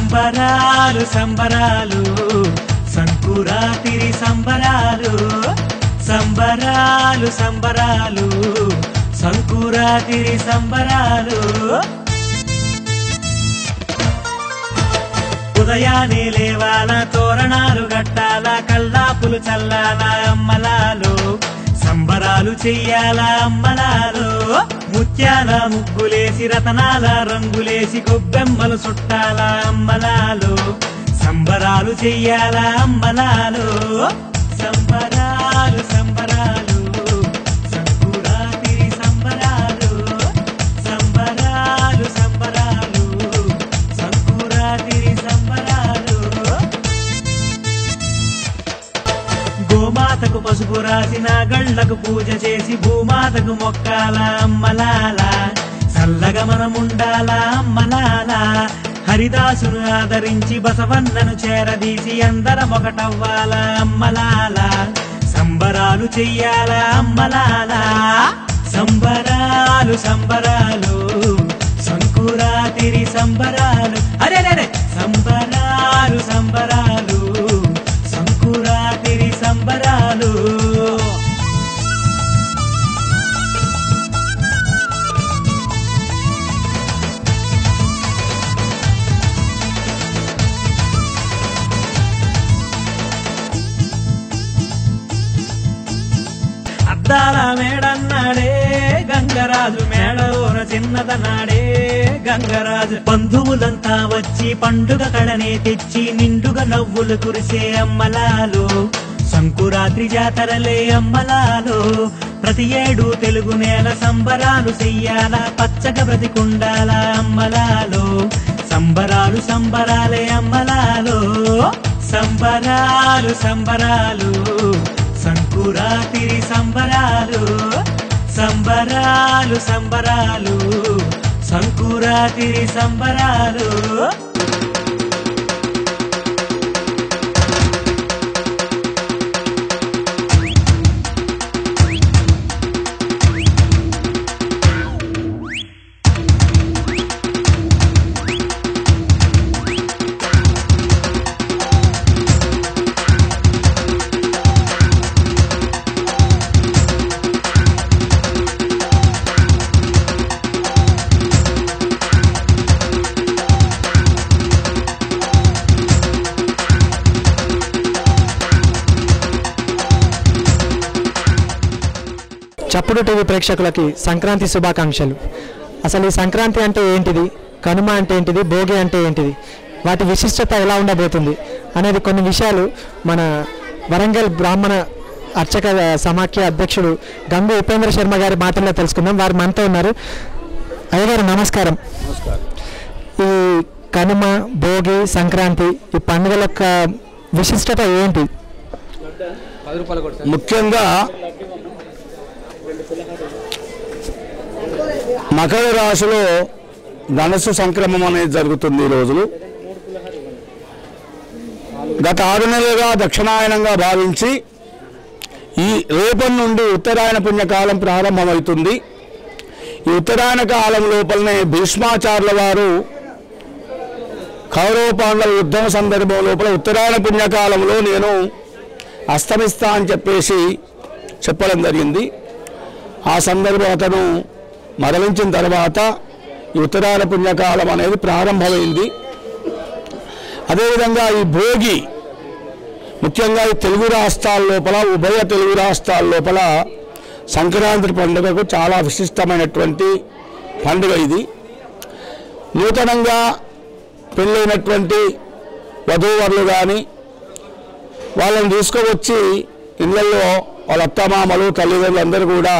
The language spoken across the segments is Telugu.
సంబరాలు సంబరాలు సంకురాతిరి సంబరాలు సంబరాలు సంబరాలు సంకురాతిరి సంబరాలు ఉదయాన్నే లేవాల తోరణాలు గట్టాల కల్లాపులు చల్లాల అమ్మలాలు సంబరాలు చెయ్యాల అమ్మలాలు ముత్యాల ముగ్గులేసి రతనాల రంగులేసి గొబ్బెమ్మలు చుట్టాల అమ్మలాలు సంబరాలు చెయ్యాల అమ్మలాలు సంబరాలు సంబరాలు సంకురాతిరి సంబరాలు సంబరాలు సంబరాలు సంకురాతిరి సంబరాలు గోమాతకు పసుపు రాసిన గళ్ళకు పూజ చేసి భూమాతకు మొక్కాల అమ్మలాల చల్లగా మనముండాల అమ్మలాల హరిదాసును ఆదరించి బసవన్నను చేరదీసి అందరం ఒకటవ్వాల అమ్మలాల సంబరాలు చెయ్యాల అమ్మలాల సంబరాలు సంబరాలు సంకురాతిరి సంబరాలు అరే అరే సంబరాలు సంబరాలు సంకురాతిరి సంబరాలు అద్దాల మేడన్నాడే గంగరాజు మేడలోన చిన్నదనాడే గంగరాజు బంధువులంతా వచ్చి పండుగ కళనే తెచ్చి నిండుగా నవ్వులు కురిసే అమ్మలాలు సంకురాత్రి జాతరలే అమ్మలాలు ప్రతి ఏడు తెలుగు నేల సంబరాలు చెయ్యాల పచ్చగా బ్రతికుండాల అమ్మలాలు సంబరాలు సంబరాలే అమ్మలాలు సంబరాలు సంబరాలు సంకురాతిరి సంబరాలు సంబరాలు సంబరాలు సంకురాతిరి సంబరాలు చప్పుడు టీవీ ప్రేక్షకులకి సంక్రాంతి శుభాకాంక్షలు అసలు ఈ సంక్రాంతి అంటే ఏంటిది కనుమ అంటే ఏంటిది భోగి అంటే ఏంటిది వాటి విశిష్టత ఎలా ఉండబోతుంది అనేది కొన్ని విషయాలు మన వరంగల్ బ్రాహ్మణ అర్చక సమాఖ్య అధ్యక్షుడు గంగు ఉపేంద్ర శర్మ గారి మాటల్లో తెలుసుకుందాం వారు మనతో ఉన్నారు అయ్యగారు నమస్కారం ఈ కనుమ భోగి సంక్రాంతి ఈ పండుగల యొక్క విశిష్టత ఏంటి ముఖ్యంగా మకర రాశిలో ధనస్సు సంక్రమం అనేది జరుగుతుంది ఈ రోజులు గత ఆరు నెలలుగా దక్షిణాయనంగా భావించి ఈ రేపటి నుండి ఉత్తరాయణ పుణ్యకాలం ప్రారంభమవుతుంది ఈ ఉత్తరాయణ కాలం లోపలనే భీష్మాచార్యుల వారు కౌరవ పాండవ యుద్ధం సందర్భం లోపల ఉత్తరాయణ పుణ్యకాలంలో నేను అస్తమిస్తా అని చెప్పేసి చెప్పడం జరిగింది ఆ సందర్భం అతను మరణించిన తర్వాత ఈ ఉత్తరాయణ పుణ్యకాలం అనేది ప్రారంభమైంది అదేవిధంగా ఈ భోగి ముఖ్యంగా ఈ తెలుగు రాష్ట్రాల లోపల ఉభయ తెలుగు రాష్ట్రాల లోపల సంక్రాంతి పండుగకు చాలా విశిష్టమైనటువంటి పండుగ ఇది నూతనంగా పెళ్ళైనటువంటి వధూవరులు కానీ వాళ్ళని తీసుకువచ్చి ఇళ్ళల్లో వాళ్ళ అత్తమామలు తల్లిదండ్రులు అందరూ కూడా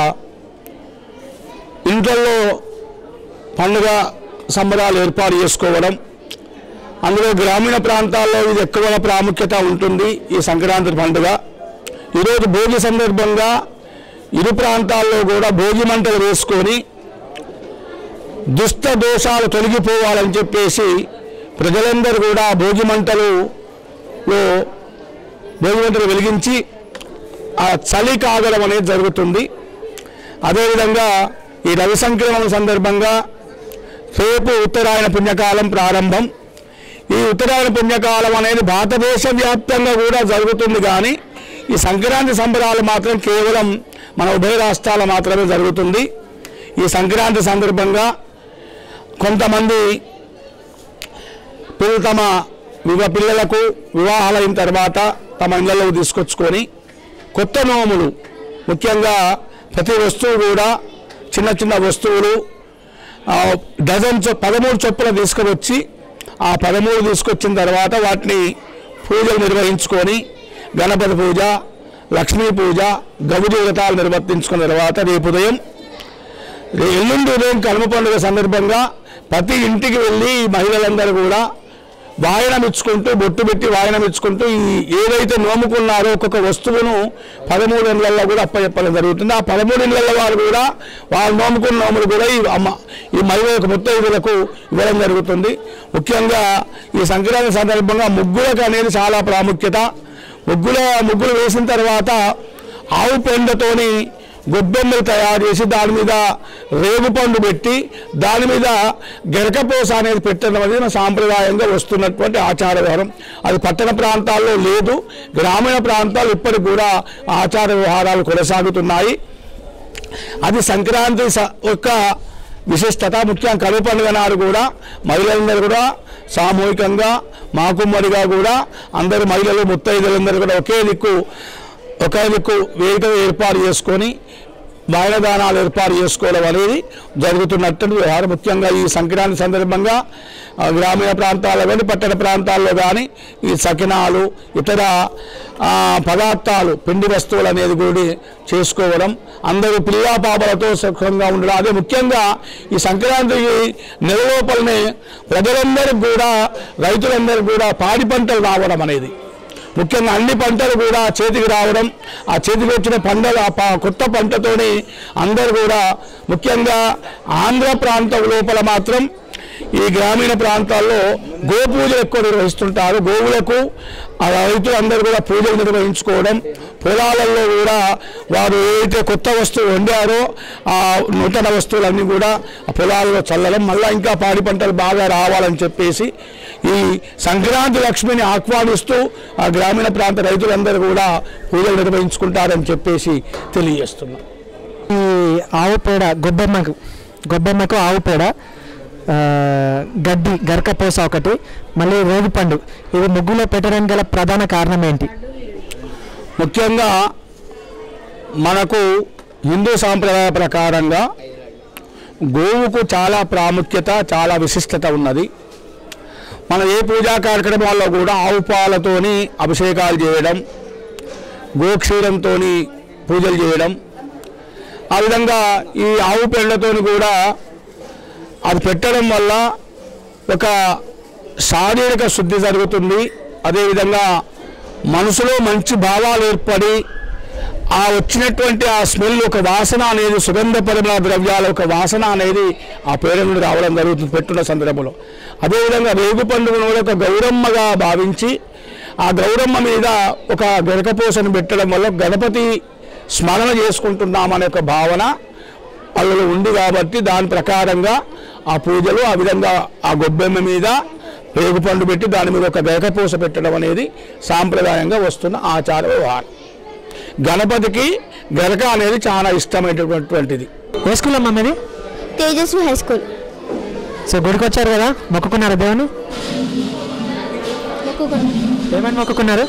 ఇంట్లో పండుగ సంబరాలు ఏర్పాటు చేసుకోవడం అందులో గ్రామీణ ప్రాంతాల్లో ఇది ఎక్కువ ప్రాముఖ్యత ఉంటుంది ఈ సంక్రాంతి పండుగ ఈరోజు భోగి సందర్భంగా ఇరు ప్రాంతాల్లో కూడా భోగి మంటలు వేసుకొని దుష్ట దోషాలు తొలగిపోవాలని చెప్పేసి ప్రజలందరూ కూడా భోగి మంటలులో భోగి మంటలు వెలిగించి ఆ చలి కాగడం అనేది జరుగుతుంది అదేవిధంగా ఈ రవి సంక్రమణ సందర్భంగా రేపు ఉత్తరాయణ పుణ్యకాలం ప్రారంభం ఈ ఉత్తరాయణ పుణ్యకాలం అనేది భారతదేశ వ్యాప్తంగా కూడా జరుగుతుంది కానీ ఈ సంక్రాంతి సంబరాలు మాత్రం కేవలం మన ఉభయ రాష్ట్రాల మాత్రమే జరుగుతుంది ఈ సంక్రాంతి సందర్భంగా కొంతమంది పిల్లలు తమ వివ పిల్లలకు వివాహాలైన తర్వాత తమ ఇళ్లలోకి తీసుకొచ్చుకొని కొత్త నోములు ముఖ్యంగా ప్రతి వస్తువు కూడా చిన్న చిన్న వస్తువులు ఆ, డజన్ చొ పదమూడు చొప్పున తీసుకువచ్చి ఆ పదమూడు తీసుకొచ్చిన తర్వాత వాటిని పూజలు నిర్వహించుకొని గణపతి పూజ లక్ష్మీ పూజ గౌరీ వ్రతాలు నిర్వర్తించుకున్న తర్వాత రేపు ఉదయం రే- ఎల్లుండి ఉదయం కనుమ పండుగ సందర్భంగా ప్రతి ఇంటికి వెళ్ళి ఈ మహిళలందరూ కూడా వాయనం ఇచ్చుకుంటూ బొట్టు పెట్టి వాయనం ఇచ్చుకుంటూ ఈ ఏదైతే నోముకున్నారో ఒక్కొక్క వస్తువును పదమూడు ఇళ్లలో కూడా అప్పచెప్పడం జరుగుతుంది ఆ పదమూడు ఇళ్ల వారు కూడా వాళ్ళు నోముకున్న నోములు కూడా ఈ అమ్మ ఈ మహిళలకు ముత్తైదులకు ఇవ్వడం జరుగుతుంది ముఖ్యంగా ఈ సంక్రాంతి సందర్భంగా ముగ్గులకు అనేది చాలా ప్రాముఖ్యత ముగ్గుల ముగ్గులు వేసిన తర్వాత ఆవు పెండతోని గొబ్బెమ్మలు తయారు చేసి దాని మీద రేగుపండు పెట్టి దాని మీద గెరకపోస అనేది పెట్టడం అనేది మన సాంప్రదాయంగా వస్తున్నటువంటి ఆచార వ్యవహారం అది పట్టణ ప్రాంతాల్లో లేదు గ్రామీణ ప్రాంతాలు ఇప్పటికి కూడా ఆచార వ్యవహారాలు కొనసాగుతున్నాయి అది సంక్రాంతి స- యొక్క విశిష్టత ముఖ్యంగా కరువు పండుగ నాడు కూడా మహిళలందరూ కూడా సామూహికంగా మాకుమ్మడిగా కూడా అందరు మహిళలు ముత్తైదులందరూ కూడా ఒకే దిక్కు ఒకే దిక్కు వేదిక ఏర్పాటు చేసుకొని వాయనదానాలు ఏర్పాటు చేసుకోవడం అనేది జరుగుతున్నట్టు వ్యవహారం ముఖ్యంగా ఈ సంక్రాంతి సందర్భంగా ఆ, గ్రామీణ ప్రాంతాల్లో కానీ పట్టణ ప్రాంతాల్లో కానీ ఈ సకినాలు ఇతర ఆ, పదార్థాలు పిండి వస్తువులు అనేది కూడా చేసుకోవడం అందరూ పిల్లా పాపలతో సుఖంగా ఉండడం అదే ముఖ్యంగా ఈ సంక్రాంతికి నెల లోపలనే ప్రజలందరికీ కూడా రైతులందరికీ కూడా పాడి పంటలు రావడం అనేది ముఖ్యంగా అన్ని పంటలు కూడా చేతికి రావడం ఆ చేతికి వచ్చిన పంటలు ఆ ప- కొత్త పంటతోని అందరూ కూడా ముఖ్యంగా ఆంధ్ర ప్రాంతం లోపల మాత్రం ఈ గ్రామీణ ప్రాంతాల్లో గోపూజలు ఎక్కువ నిర్వహిస్తుంటారు గోవులకు ఆ రైతులందరూ కూడా పూజలు నిర్వహించుకోవడం పొలాలలో కూడా వారు ఏదైతే కొత్త వస్తువు వండారో ఆ నూతన వస్తువులన్నీ కూడా ఆ పొలాలలో చల్లడం మళ్ళీ ఇంకా పాడి పంటలు బాగా రావాలని చెప్పేసి ఈ సంక్రాంతి లక్ష్మిని ఆహ్వానిస్తూ ఆ గ్రామీణ ప్రాంత రైతులందరూ కూడా పూజలు నిర్వహించుకుంటారని చెప్పేసి తెలియజేస్తున్నాం ఈ ఆవు పేడ గొబ్బెమ్మకు గొబ్బెమ్మకు ఆవు పేడ ఆ, గడ్డి గరకపోస ఒకటి మళ్ళీ రేగుపండు ఇవి ముగ్గులో పెట్టడానికి గల ప్రధాన కారణం ఏంటి ముఖ్యంగా మనకు హిందూ సాంప్రదాయ ప్రకారంగా గోవుకు చాలా ప్రాముఖ్యత చాలా విశిష్టత ఉన్నది మన ఏ పూజా కార్యక్రమాల్లో కూడా ఆవు పాలతోని అభిషేకాలు చేయడం గోక్షీరంతో పూజలు చేయడం ఆ విధంగా ఈ ఆవు పెండతోని కూడా అది పెట్టడం వల్ల ఒక శారీరక శుద్ధి జరుగుతుంది అదేవిధంగా మనసులో మంచి భావాలు ఏర్పడి ఆ వచ్చినటువంటి ఆ స్మెల్ ఒక వాసన అనేది సుగంధ పరిమళ ద్రవ్యాల ఒక వాసన అనేది ఆ పేడ నుండి రావడం జరుగుతుంది పెట్టున్న సందర్భంలో అదేవిధంగా రేగు పండుగను కూడా ఒక గౌరమ్మగా భావించి ఆ గౌరమ్మ మీద ఒక గరకపోసను పెట్టడం వల్ల గణపతి స్మరణ చేసుకుంటున్నామనే ఒక భావన వాళ్ళలో ఉంది కాబట్టి దాని ప్రకారంగా ఆ పూజలు ఆ విధంగా ఆ గొబ్బెమ్మ మీద రేగుపండు పెట్టి దాని మీద ఒక గరకపోస పెట్టడం అనేది సాంప్రదాయంగా వస్తున్న ఆచార వ్యవహారం గణపతికి గరక అనేది చాలా ఇష్టమైనటువంటిది ఏ స్కూల్ అమ్మా మీది తేజస్వి హై స్కూల్ సో గుడికి వచ్చారు కదా మొక్కుకున్నారు దేవుని ఏమని మొక్కుకున్నారు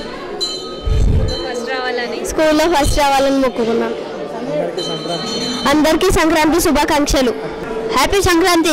స్కూల్లో ఫస్ట్ రావాలని మొక్కుకున్నాను అందరికీ సంక్రాంతి శుభాకాంక్షలు హ్యాపీ సంక్రాంతి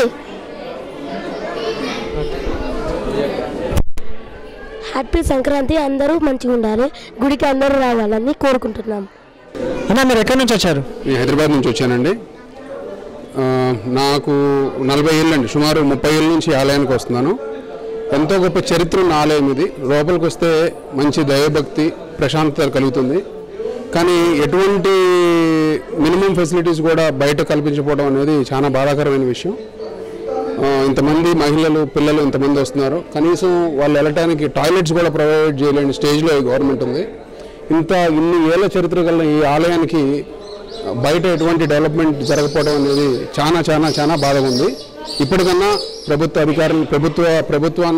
హ్యాపీ సంక్రాంతి అందరూ మంచిగా ఉండాలి గుడికి అందరూ రావాలని కోరుకుంటున్నాం అన్నా మీరు ఎక్కడి నుంచి వచ్చారు నేను హైదరాబాద్ నుంచి వచ్చానండి ఆ, నాకు నలభై ఏళ్ళండి సుమారు ముప్పై ఏళ్ళ నుంచి ఈ ఆలయానికి వస్తున్నాను ఎంతో గొప్ప చరిత్ర ఉన్న ఆలయం ఇది లోపలికి వస్తే మంచి దైవభక్తి ప్రశాంతత కలుగుతుంది కానీ ఎటువంటి మినిమం ఫెసిలిటీస్ కూడా బయట కల్పించకపోవడం అనేది చాలా బాధాకరమైన విషయం ఆ, ఇంతమంది మహిళలు పిల్లలు ఇంతమంది వస్తున్నారు కనీసం వాళ్ళు వెళ్ళటానికి టాయిలెట్స్ కూడా ప్రొవైడ్ చేయలేని స్టేజ్లో ఈ గవర్నమెంట్ ఉంది ఇంత ఇన్ని ఏళ్ళ చరిత్ర గల ఈ ఆలయానికి బయట ఎటువంటి డెవలప్మెంట్ జరగకపోవడం అనేది చాలా చాలా చాలా బాధగా ఉంది ఇప్పటికన్నా ప్రభుత్వ అధికారులు ప్రభుత్వ ప్రభుత్వాన్ని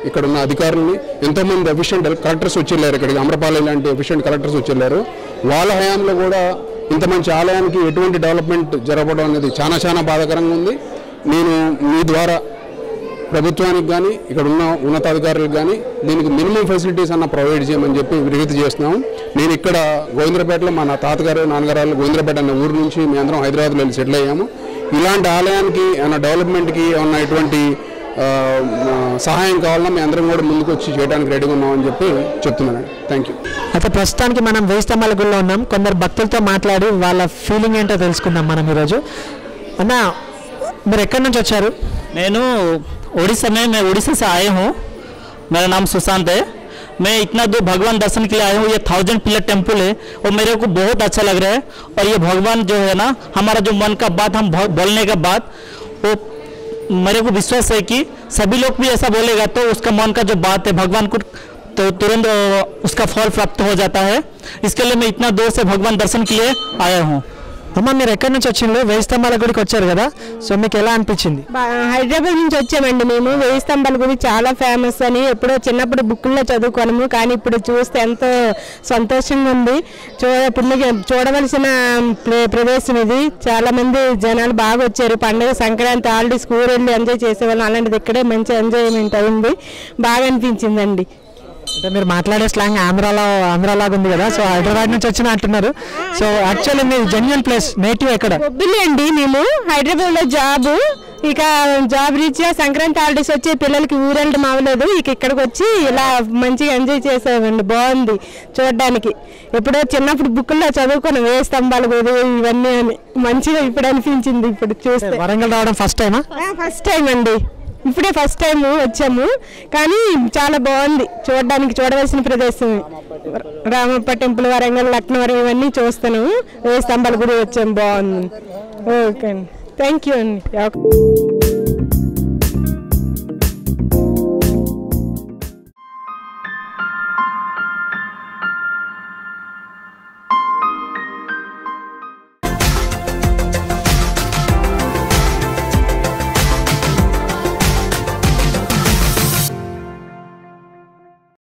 ఇక్కడ ఉన్న అధికారులని ఎంతోమంది ఎఫిషియెంట్ కలెక్టర్స్ వచ్చి వెళ్ళారు ఇక్కడికి అమరపాలెం లాంటి ఎఫిషియెంట్ కలెక్టర్స్ వచ్చి వెళ్ళారు వాళ్ళ హయాంలో కూడా ఇంత మంచి ఆలయానికి ఎటువంటి డెవలప్మెంట్ జరగడం అనేది చాలా చాలా బాధాకరంగా ఉంది నేను మీ ద్వారా ప్రభుత్వానికి కానీ ఇక్కడ ఉన్న ఉన్నతాధికారులకు కానీ దీనికి మినిమం ఫెసిలిటీస్ అన్న ప్రొవైడ్ చేయమని చెప్పి విజ్ఞప్తి చేస్తున్నాం నేను ఇక్కడ గోవింద్రపేటలో మా నా తాతగారు నాన్నగారు గోవింద్రపేట అనే ఊరు నుంచి మీ అందరం హైదరాబాద్లో వెళ్ళి సెటిల్ అయ్యాము ఇలాంటి ఆలయానికి ఏమైనా డెవలప్మెంట్కి ఏమన్నా ఎటువంటి ఆ, ఆ, సహాయం కావాలన్నా మీ అందరం కూడా ముందుకు వచ్చి చేయడానికి రెడీగా ఉన్నామని చెప్పి చెప్తున్నాను థ్యాంక్ యూ అయితే ప్రస్తుతానికి మనం వెయ్యి స్తంభాల గుడిలో ఉన్నాం కొందరు భక్తులతో మాట్లాడి వాళ్ళ ఫీలింగ్ ఏంటో తెలుసుకుందాం మనం ఈరోజు అన్న మీరు ఎక్కడి నుంచి వచ్చారు నేను उड़ीसा में मैं उड़ीसा से आए हूँ मेरा नाम सुशांत है मैं इतना दूर भगवान दर्शन के लिए आया हूँ ये थाउजेंड पिलर टेम्पल है और मेरे को बहुत अच्छा लग रहा है और ये भगवान जो है ना हमारा जो मन का बात हम भ- बोलने का बात वो मेरे को विश्वास है कि सभी लोग भी ऐसा बोलेगा तो उसका मन का जो बात है भगवान को तो तुरंत अ, उसका फल प्राप्त हो जाता है इसके लिए मैं इतना दूर से भगवान दर्शन के लिए आया हूँ అమ్మ మీరు ఎక్కడి నుంచి వచ్చిండ్రు వెయ్యి స్తంభాల గుడికి వచ్చారు కదా సో మీకు ఎలా అనిపించింది బా- హైదరాబాద్ నుంచి వచ్చామండి మేము వెయ్యి స్తంభాల గుడి చాలా ఫేమస్ అని ఎప్పుడో చిన్నప్పుడు బుక్కుల్లో చదువుకోనము కానీ ఇప్పుడు చూస్తే ఎంతో సంతోషంగా ఉంది చూ పుణ్య చూడవలసిన ప్ర- ప్రదేశం ఇది చాలా మంది జనాలు బాగా వచ్చారు పండుగ సంక్రాంతి ఆల్రెడీ స్కూల్ వెళ్ళి ఎంజాయ్ చేసేవాళ్ళం అలాంటిది ఇక్కడే మంచి ఎంజాయ్మెంట్ అయింది బాగా అనిపించిందండి అంటే మీరు మాట్లాడే స్లాంగ్ ఆంధ్రాలో ఆంధ్రాలాగా ఉంది కదా సో హైదరాబాద్ నుంచి వచ్చిన అంటున్నారు సో యాక్చువల్లీ మీ జెన్యున్ ప్లేస్ నేటివ్ ఎక్కడ బొబ్బిలి అండి మేము హైదరాబాద్ లో జాబ్ ఇక జాబ్ రీత్యా సంక్రాంతి హాలిడేస్ వచ్చి పిల్లలకి ఊరెళ్ళడం అవ్వలేదు ఇక ఇక్కడికి వచ్చి ఇలా మంచిగా ఎంజాయ్ చేసామండి బాగుంది చూడడానికి ఎప్పుడో చిన్నప్పుడు బుక్కుల్లో చదువుకున్నాం ఏ స్తంభాలు కూడా ఇవన్నీ అని మంచిగా ఇప్పుడు అనిపించింది ఇప్పుడు చూస్తే వరంగల్ రావడం ఫస్ట్ టైమా ఫస్ట్ టైం అండి ఇప్పుడే ఫస్ట్ టైం వచ్చాము కానీ చాలా బాగుంది చూడడానికి చూడవలసిన ప్రదేశం రామప్ప టెంపుల్ వరంగల్ లక్నవరం ఇవన్నీ చూస్తాను ఏ స్తంభాల గుడి వచ్చాము బాగుంది ఓకే అండి థ్యాంక్ యూ అండి